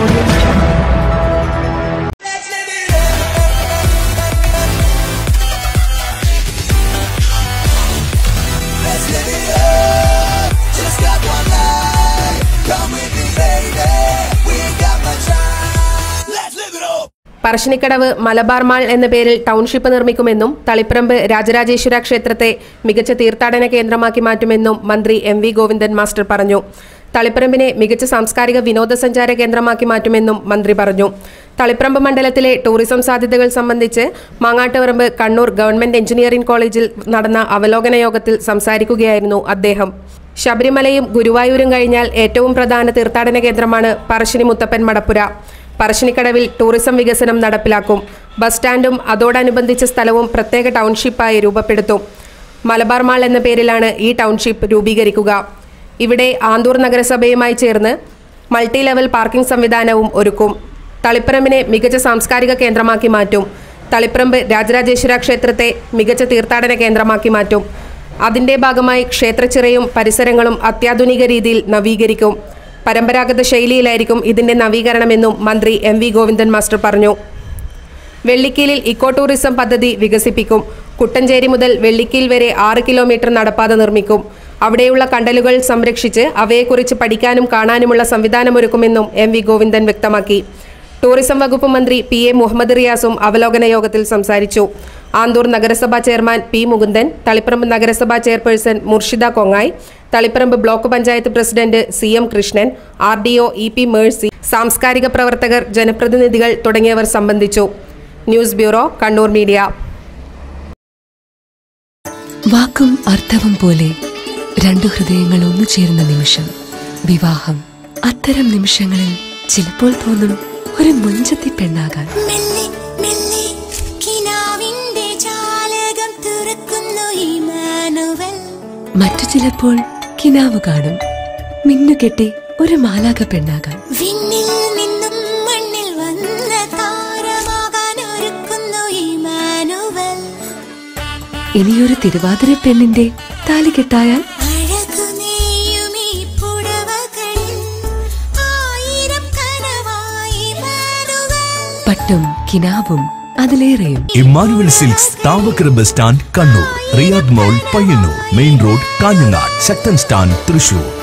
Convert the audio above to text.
Audio Jungle. Let's live it up. Let's live it up. Just got one life. Come with me, baby. We ain't got much time. Let's live it up. Parassinikadavu Malabar mall എന്ന പേരിൽ township നിർമ്മിക്കുമെന്നും Taliparamba Rajarajeshwara ക്ഷേത്രത്തെ മികച്ച തീർത്ഥാടന കേന്ദ്രമാക്കി മാറ്റുമെന്നും മന്ത്രി M V Govindan master പറഞ്ഞു തളിപ്പറമ്പിനെ മികച്ച സാംസ്കാരിക വിനോദസഞ്ചാര കേന്ദ്രമാക്കി മാറ്റുമെന്നും മന്ത്രി പറഞ്ഞു തളിപ്പറമ്പ് മണ്ഡലത്തിലെ ടൂറിസം സാധ്യതകൾ സംബന്ധിച്ച് മാങ്ങാട്ടുപറമ്പ് കണ്ണൂർ ഗവൺമെന്റ് എഞ്ചിനീയറിംഗ് കോളേജിൽ നടന്ന അവലോകന യോഗത്തിൽ സംസാരിക്കുകയായിരുന്നു അദ്ദേഹം ശബരിമലയും ഗുരുവായൂരും കഴിഞ്ഞാൽ ഏറ്റവും പ്രധാന തീർത്ഥാടന കേന്ദ്രമാണ് പറശ്ശിനി മുത്തപ്പൻ മടപ്പുര പറശ്ശിനിക്കടവിൽ ടൂറിസം വികസനം നടപ്പിലാക്കും ബസ് സ്റ്റാൻഡും അതോടനുബന്ധിച്ച സ്ഥലവും പ്രത്യേക ടൗൺഷിപ്പായി രൂപപ്പെടുത്തും മലബാർ മാൾ എന്ന പേരിലാണ് ഈ ടൗൺഷിപ്പ് രൂപീകരിക്കുക ഇവിടെ ആന്തൂർ നഗരസഭയുമായി ചേർന്ന് മൾട്ടി ലെവൽ പാർക്കിംഗ് സംവിധാനവും ഒരുക്കും തളിപ്പറമ്പിനെ മികച്ച സാംസ്കാരിക കേന്ദ്രമാക്കി മാറ്റും തളിപ്പറമ്പ് രാജരാജേശ്വര ക്ഷേത്രത്തെ മികച്ച തീർത്ഥാടന കേന്ദ്രമാക്കി മാറ്റും അതിന്റെ ഭാഗമായി ക്ഷേത്രച്ചിറയും പരിസരങ്ങളും അത്യാധുനിക രീതിയിൽ നവീകരിക്കും പരമ്പരാഗത ശൈലിയിലായിരിക്കും ഇതിന്റെ നവീകരണമെന്നും മന്ത്രി എം വി ഗോവിന്ദൻ മാസ്റ്റർ പറഞ്ഞു വെള്ളിക്കീലിൽ ഇക്കോ ടൂറിസം പദ്ധതി വികസിപ്പിക്കും കുട്ടഞ്ചേരി മുതൽ വെള്ളിക്കീൽ വരെ ആറ് കിലോമീറ്റർ നടപ്പാത നിർമ്മിക്കും അവിടെയുള്ള കണ്ടലുകൾ സംരക്ഷിച്ച് അവയെക്കുറിച്ച് പഠിക്കാനും കാണാനുമുള്ള സംവിധാനമൊരുക്കുമെന്നും എം വി ഗോവിന്ദൻ വ്യക്തമാക്കി ടൂറിസം വകുപ്പ് മന്ത്രി പി എ മുഹമ്മദ് റിയാസും അവലോകന യോഗത്തിൽ സംസാരിച്ചു ആന്തൂർ നഗരസഭാ ചെയർമാൻ പി മുകുന്ദൻ തളിപ്പറമ്പ് നഗരസഭാ chairperson Murshida Kongayi Taliparamba block panchayat president C M Krishnan R D O E P Mercy സാംസ്കാരിക പ്രവർത്തകർ ജനപ്രതിനിധികൾ തുടങ്ങിയവർ സംബന്ധിച്ചു ന്യൂസ് ബ്യൂറോ കണ്ണൂർ മീഡിയ വാക്കും അർത്ഥവും പോലെ രണ്ടു ഹൃദയങ്ങൾ ഒന്നു ചേരുന്ന നിമിഷം വിവാഹം അത്തരം നിമിഷങ്ങളിൽ ചിലപ്പോൾ തോന്നും ഒരു മുഞ്ചത്തി പെണ്ണാകാൻ മെല്ലെ മെല്ലെ കിനാവിന്റെ ജാലകം തുറക്കുന്നു ഇമാനുവൽ മറ്റു ചിലപ്പോൾ കിനാവ് കാണും മിന്നുകെട്ടി ഒരു മാലാക പെണ്ണാകാൻ വിണ്ണിൽ നിന്നും മണ്ണിൽ വന്ന താരമാകാൻ ഒരുക്കുന്നു ഇമാനുവൽ ഇനിയൊരു തിരുവാതിര പെണ്ണിന്റെ താലി കെട്ടായാൽ അഴകു നെയ്യും ഈ പുടവകൾ ആയിരം കനവായി ഇമാനുവൽ പട്ടും കിനാവും അതിലേറെയും Immanuel silks Thavakkara bus stand Kannur Riyad mall Payyanur main road Kanhangad Sakthan stand Thrissur